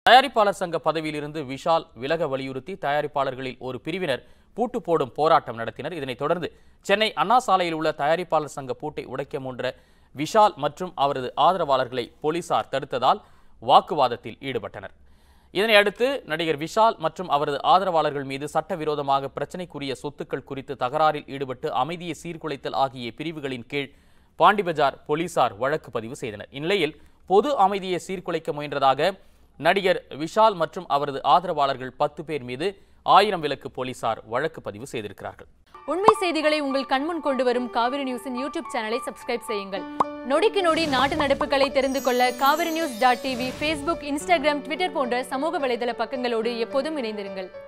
தயாரிப்பாளர் சங்க பதவியிலிருந்து விஷால் விலக வலியுறுத்தி தயாரிப்பாளர்களில் ஒரு பிரிவினர் பூட்டு போடும் போராட்டம் நடத்தினர் இதனைத் தொடர்ந்து சென்னை அண்ணா சாலையில் உள்ள தயாரிப்பாளர் சங்க பூட்டை உடைக்க முன்ற விஷால் மற்றும் அவரது ஆதரவாளர்களை போலீசார் தடுத்ததால் வாக்குவாதத்தில் ஈடுபட்டனர் இதனை அடுத்து நடிகர் விஷால் மற்றும் அவரது ஆதரவாளர்கள் மீது சட்டவிரோதமாக பிரச்சனைக்குரிய சொத்துக்கள் குறித்து தகராறில் ஈடுபட்டு அமைதியை சீர்குலைத்தல் ஆகிய பிரிவுகளின் கீழ் பாண்டிபஜார் போலீசார் வழக்கு பதிவு செய்தனர் இந்நிலையில் பொது அமைதியை சீர்குலைக்க முயன்றதாக நடிகர் விஷால் மற்றும் அவரது ஆதரவாளர்கள் பத்து பேர் மீது ஆயிரம் விலக்கு போலீசார் வழக்கு பதிவு செய்திருக்கிறார்கள் உண்மை செய்திகளை உங்கள் கண்முன் கொண்டு வரும் காவிரி நியூஸின் யூடியூப் சேனலை சப்ஸ்கிரைப் செய்யுங்கள் நொடிக்கு நொடி நாட்டு நடப்புகளை தெரிந்து கொள்ள Kaveri news dot TV Facebook Instagram Twitter போன்ற சமூக வலைதள பக்கங்களோடு எப்போதும் இணைந்திருங்கள்